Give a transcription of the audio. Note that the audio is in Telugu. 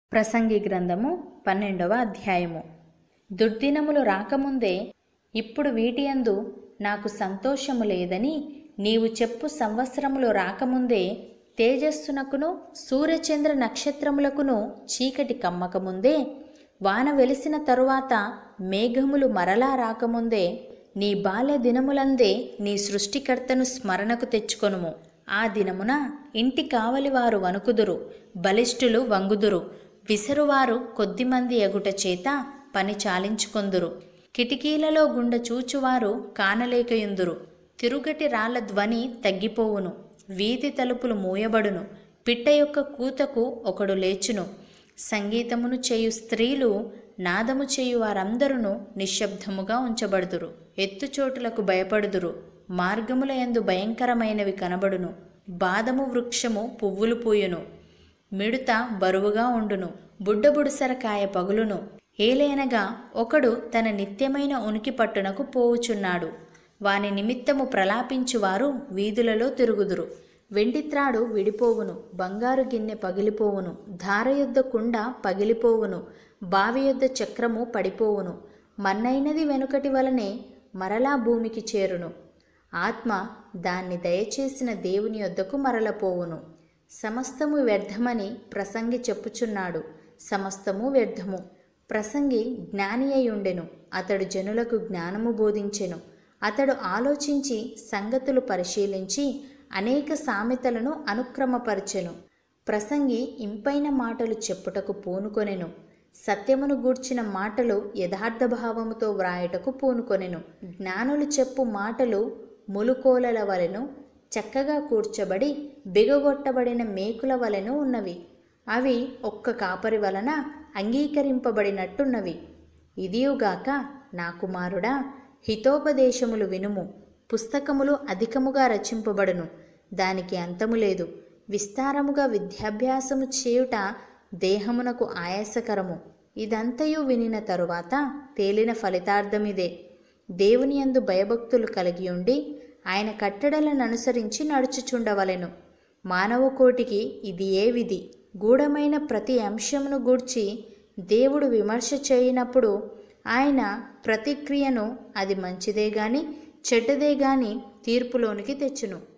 ప్రసంగి గ్రంథము పన్నెండవ అధ్యాయము దుర్దినములు రాకముందే ఇప్పుడు వీటియందు నాకు సంతోషము లేదని నీవు చెప్పు సంవత్సరములు రాకముందే తేజస్సునకును సూర్యచంద్ర నక్షత్రములకును చీకటి కమ్మకముందే వాన వెలిసిన తరువాత మేఘములు మరలా రాకముందే నీ బాల్య దినములందే నీ సృష్టికర్తను స్మరణకు తెచ్చుకొనుము ఆ దినమున ఇంటి కావలివారు వణుకుదురు బలిష్ఠులు వంగుదురు విసరువారు కొద్దిమంది ఎగుట చేత పని చాలించుకొందురు కిటికీలలో గుండ చూచువారు కానలేకయుందురు తిరుగటి రాళ్ల ధ్వని తగ్గిపోవును వీధి తలుపులు మూయబడును పిట్ట యొక్క కూతకు ఒకడు లేచును సంగీతమును చేయు స్త్రీలు నాదము చేయు వారందరూ నిశ్శబ్దముగా ఉంచబడుదురు ఎత్తుచోటులకు భయపడుదురు మార్గముల యందు భయంకరమైనవి కనబడును బాదము వృక్షము పువ్వులు పూయును మిడుత బరువుగా ఉండును బుడ్డబుడుసరకాయ పగులును ఏలేనగా ఒకడు తన నిత్యమైన ఉనికి పట్టునకు పోవుచున్నాడు వాని నిమిత్తము ప్రలాపించువారు వీధులలో తిరుగుదురు వెండిత్రాడు విడిపోవును బంగారు గిన్నె పగిలిపోవును ధార యొద్ద కుండ పగిలిపోవును బావి యొద్ద చక్రము పడిపోవును మన్నైనది వెనుకటి వలనే మరలా భూమికి చేరును ఆత్మ దాన్ని దయచేసిన దేవుని యొద్దకు మరలపోవును సమస్తము వ్యర్థమని ప్రసంగి చెప్పుచున్నాడు సమస్తము వ్యర్థము ప్రసంగి జ్ఞాని అయి ఉండెను అతడు జనులకు జ్ఞానము బోధించెను అతడు ఆలోచించి సంగతులు పరిశీలించి అనేక సామెతలను అనుక్రమపరచెను ప్రసంగి ఇంపైన మాటలు చెప్పుటకు పూనుకొనెను సత్యమును గూర్చిన మాటలు యథార్థ భావముతో వ్రాయుటకు పూనుకొనెను జ్ఞానులు చెప్పు మాటలు ములుకోలల వలెను చక్కగా కూర్చబడి బిగగొట్టబడిన మేకుల వలెను ఉన్నవి అవి ఒక్క కాపరి వలన అంగీకరింపబడినట్టున్నవి ఇదియుగాక నా కుమారుడా హితోపదేశములు వినుము పుస్తకములు అధికముగా రచింపబడును దానికి అంతము లేదు విస్తారముగా విద్యాభ్యాసము చేయుట దేహమునకు ఆయాసకరము ఇదంతయు వినిన తరువాత తేలిన ఫలితార్థమిదే దేవుని యందు భయభక్తులు కలిగి ఉండి ఆయన కట్టడలను అనుసరించి నడుచుచుండవలెను మానవ కోటికి ఇది ఏ విధి గూఢమైన ప్రతి అంశమును గూర్చి దేవుడు విమర్శ చేయనప్పుడు ఆయన ప్రతిక్రియను అది మంచిదే గాని చెడ్డదే గాని తీర్పులోనికి తెచ్చును